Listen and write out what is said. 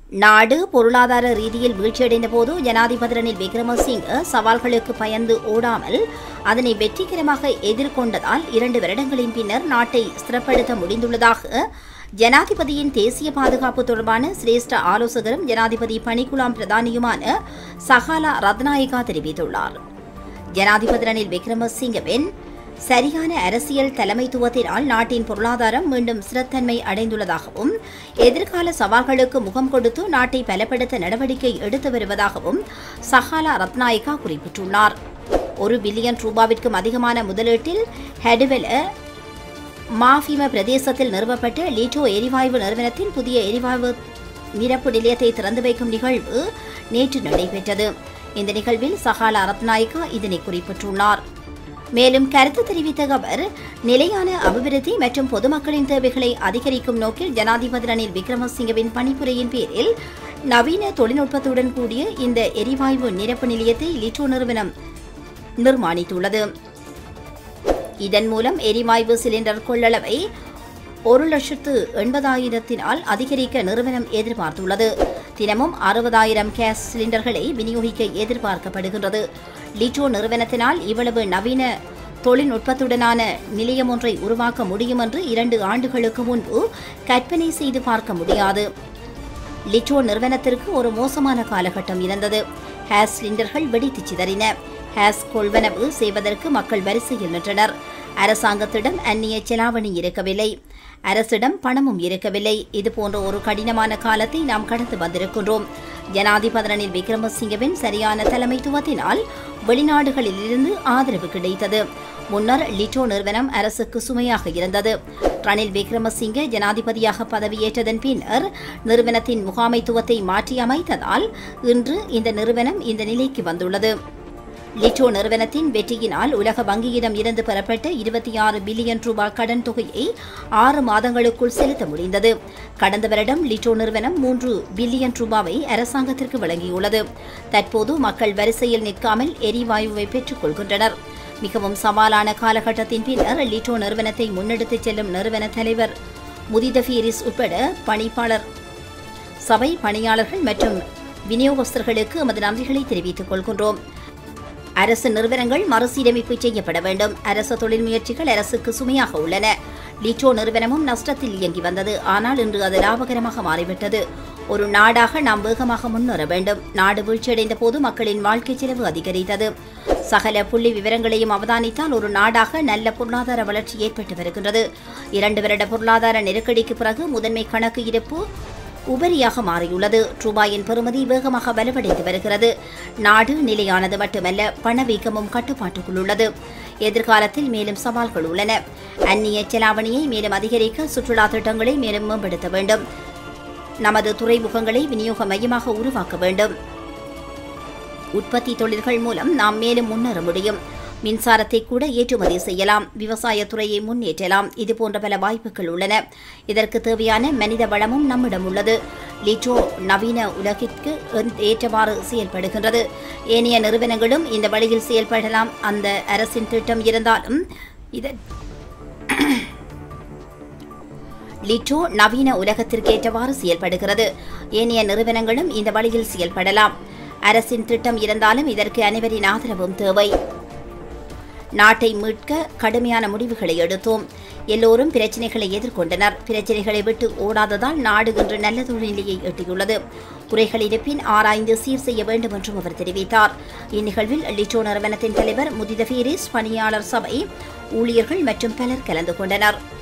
நாடு பொருளாதார ரீதியில் வீழ்ச்சியடைந்த போது ஜனாதிபதி ரணில் விக்ரமசிங்க சவால்களுக்கு பயந்து ஓடாமல் அதனை வெற்றிகரமாக எதிர்கொண்டதால் இரண்டு வருடங்களின் பின்னர் நாட்டை ஸ்திரப்படுத்த முடிந்துள்ளதாக ஜனாதிபதியின் தேசிய பாதுகாப்பு தொடர்பான சிரேஷ்ட ஆலோசகரும் ஜனாதிபதி பணிக்குழாம் பிரதானியுமான சகாலா ரத்நாயகா தெரிவித்துள்ளார் ஜனாதிபதி ரணில் விக்ரமசிங்கவின் சரியான அரசியல் தலைமைத்துவத்தினால் நாட்டின் பொருளாதாரம் மீண்டும் ஸ்திரத்தன்மை அடைந்துள்ளதாகவும் எதிர்கால சவால்களுக்கு முகம் கொடுத்து நாட்டை பலப்படுத்த நடவடிக்கை எடுத்து வருவதாகவும் சஹாலா ரத்நாயகா குறிப்பிட்டுள்ளார் ஒரு பில்லியன் ரூபாவிற்கும் அதிகமான முதலீட்டில் ஹெடுவெல மாஃபிம பிரதேசத்தில் நிறுவப்பட்ட லீட்டோ எரிவாயு நிறுவனத்தின் புதிய எரிவாயு நிரப்பு நிலையத்தை திறந்து வைக்கும் நிகழ்வு நேற்று நடைபெற்றது இந்த நிகழ்வில் சஹாலா ரத்நாயக்கா இதனை குறிப்பிட்டுள்ளார் மேலும் கருத்து தெரிவித்த அவர் நிலையான அபிவிருத்தி மற்றும் பொதுமக்களின் தேவைகளை அதிகரிக்கும் நோக்கில் ஜனாதிபதி ரணில் விக்ரமசிங்கவின் பணிப்புரையின் பேரில் நவீன தொழில்நுட்பத்துடன் கூடிய இந்த எரிவாயு நிரப்பு நிலையத்தை லிட்டோ நிறுவனம் நிர்மாணித்துள்ளது இதன் மூலம் எரிவாயு சிலிண்டர் கொள்ளளவை ஒரு லட்சத்து எண்பதாயிரத்தினால் அதிகரிக்க நிறுவனம் எதிர்பார்த்துள்ளது தினமும் அறுபதாயிரம் கேஸ் சிலிண்டர்களை விநியோகிக்க எதிர்பார்க்கப்படுகின்றது லிட்டோ நிறுவனத்தினால் இவ்வளவு நவீன தொழில்நுட்பத்துடனான நிலையம் ஒன்றை உருவாக்க முடியும் என்று இரண்டு ஆண்டுகளுக்கு முன்பு கற்பனை செய்து பார்க்க முடியாது லிட்டோ நிறுவனத்திற்கு ஒரு மோசமான காலகட்டம் இருந்தது ஹேஸ் சிலிண்டர்கள் வெடித்து சிதறின ஹேஸ் கொள்வனவு செய்வதற்கு மக்கள் வரிசையில் நின்றனர் அரசாங்கத்திடம் அந்நிய செலாவணி இருக்கவில்லை அரசிடம் பணமும் இருக்கவில்லை இது போன்ற ஒரு கடினமான காலத்தை நாம் கடந்து வந்திருக்கின்றோம் ஜனாதிபதி ரணில் விக்ரமசிங்கவின் சரியான தலைமைத்துவத்தினால் வெளிநாடுகளிலிருந்து ஆதரவு கிடைத்தது முன்னர் லிட்டோ நிறுவனம் அரசுக்கு சுமையாக இருந்தது ரணில் விக்ரமசிங்கே ஜனாதிபதியாக பதவியேற்றதன் பின்னர் நிறுவனத்தின் முகாமைத்துவத்தை மாற்றியமைத்ததால் இன்று இந்த நிறுவனம் இந்த நிலைக்கு வந்துள்ளது லிட்டோ நிறுவனத்தின் வெற்றியினால் உலக வங்கியிடம் இருந்து பெறப்பட்ட இருபத்தி ஆறு பில்லியன் ரூபாய் கடன் தொகையை ஆறு மாதங்களுக்குள் செலுத்த முடிந்தது கடந்த வருடம் லிட்டோ நிறுவனம் மூன்று பில்லியன் ரூபாவை அரசாங்கத்திற்கு வழங்கியுள்ளது தற்போது மக்கள் வரிசையில் நிற்காமல் எரிவாயுவை பெற்றுக் கொள்கின்றனர் மிகவும் சவாலான காலகட்டத்தின் பின்னர் லிட்டோ நிறுவனத்தை முன்னெடுத்துச் செல்லும் நிறுவன தலைவர் முதித ஃபீரிஸ் உட்பட பணிப்பாளர் சபை பணியாளர்கள் மற்றும் விநியோகஸ்தர்களுக்கு எமது நன்றிகளை தெரிவித்துக் கொள்கின்றோம் அரசு நிறுவனங்கள் மறுசீரமைப்பு செய்யப்பட வேண்டும் அரசு தொழில் முயற்சிகள் அரசுக்கு சுமையாக உள்ளன லிட்டோ நிறுவனமும் நஷ்டத்தில் இயங்கி வந்தது ஆனால் இன்று அது லாபகரமாக மாறிவிட்டது ஒரு நாடாக நாம் வேகமாக முன்னேற வேண்டும் நாடு வீழ்ச்சியடைந்த போது மக்களின் வாழ்க்கை செலவு அதிகரித்தது சகல புள்ளி விவரங்களையும் அவதானித்தால் ஒரு நாடாக நல்ல பொருளாதார வளர்ச்சி ஏற்பட்டு வருகின்றது இரண்டு வருட பொருளாதார நெருக்கடிக்கு பிறகு முதன்மை கணக்கு இருப்பு உபரியாக மாறியுள்ளது ரூபாயின் பெறுமதி வேகமாக வலுவடைந்து வருகிறது நாடு நிலையானது மட்டுமல்ல பணவீக்கமும் கட்டுப்பாட்டுக்குள் உள்ளது எதிர்காலத்தில் மேலும் சவால்கள் உள்ளன அந்நிய செலாவணியை மேலும் அதிகரிக்க சுற்றுலா திட்டங்களை மேலும் மேம்படுத்த வேண்டும் நமது துறைமுகங்களை விநியோக மையமாக உருவாக்க வேண்டும் உற்பத்தி தொழில்கள் மூலம் நாம் மேலும் முன்னேற முடியும் மின்சாரத்தை கூட ஏற்றுமதி செய்யலாம் விவசாயத் துறையை முன்னேற்றலாம் இது போன்ற பல வாய்ப்புகள் உள்ளன இதற்கு தேவையான மனித வளமும் நம்மிடம் உள்ளது லிட்டோ நவீன உலகிற்கு ஏற்றவாறு செயல்படுகின்றது ஏனைய நிறுவனங்களும் இந்த வழியில் செயல்படலாம் அந்த அரசின் திட்டம் இருந்தாலும் இதன் லிட்டோ நவீன உலகத்திற்கு ஏற்றவாறு செயல்படுகிறது ஏனைய நிறுவனங்களும் இந்த வழியில் செயல்படலாம் அரசின் திட்டம் இருந்தாலும் இதற்கு அனைவரின் ஆதரவும் தேவை நாட்டை மீட்க கடுமையான முடிவுகளை எடுத்தோம் எல்லோரும் பிரச்சனைகளை எதிர்கொண்டனர் பிரச்சனைகளை விட்டு ஓடாததால் நாடு இன்று நல்ல தொழில்நிலையை எட்டியுள்ளது குறைகள் இருப்பின் ஆராய்ந்து சீர் செய்ய வேண்டும் என்றும் அவர் தெரிவித்தார் இந்நிகழ்வில் லிட்டோ நிறுவனத்தின் தலைவர் முதித ஃபீரிஸ் பணியாளர் சபை ஊழியர்கள் மற்றும் பலர் கலந்து கொண்டனர்